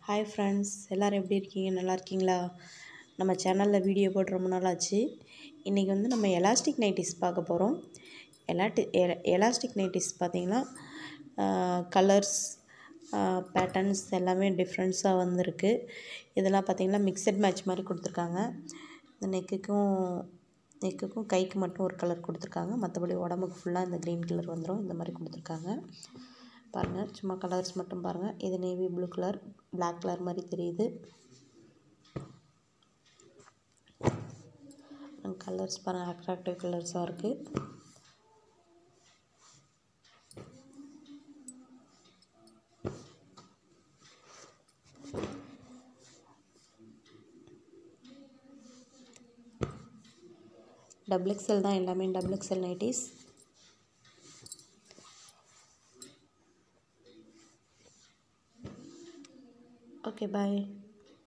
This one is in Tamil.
ஹாய் ஃப்ரெண்ட்ஸ் எல்லோரும் எப்படி இருக்கீங்க நல்லா இருக்கீங்களா நம்ம சேனலில் வீடியோ போட்டு ரொம்ப நாள் ஆச்சு இன்றைக்கி வந்து நம்ம எலாஸ்டிக் நைட்டிஸ் பார்க்க போகிறோம் எலாட்டி எலாஸ்டிக் நைட்டிஸ் பார்த்திங்கன்னா கலர்ஸ் பேட்டர்ன்ஸ் எல்லாமே டிஃப்ரெண்ட்ஸாக வந்திருக்கு இதெல்லாம் பார்த்திங்கன்னா மிக்சட் மேட்ச் மாதிரி கொடுத்துருக்காங்க இந்த நெக்குக்கும் நெக்குக்கும் கைக்கு மட்டும் ஒரு கலர் கொடுத்துருக்காங்க மற்றபடி உடம்புக்கு ஃபுல்லாக இந்த க்ரீன் கலர் வந்துடும் இந்த மாதிரி கொடுத்துருக்காங்க பாருங்கள் சும்மா கலர்ஸ் மட்டும் பாருங்கள் இது navy blue colour black colour மாதிரி தெரியுது கலர்ஸ் பாருங்கள் அட்ராக்டிவ் கலர்ஸாக இருக்குது டபுள் எக்ஸல் தான் எல்லாமே டபுள் எக்ஸல் நைட்டிஸ் ஓகே பாய்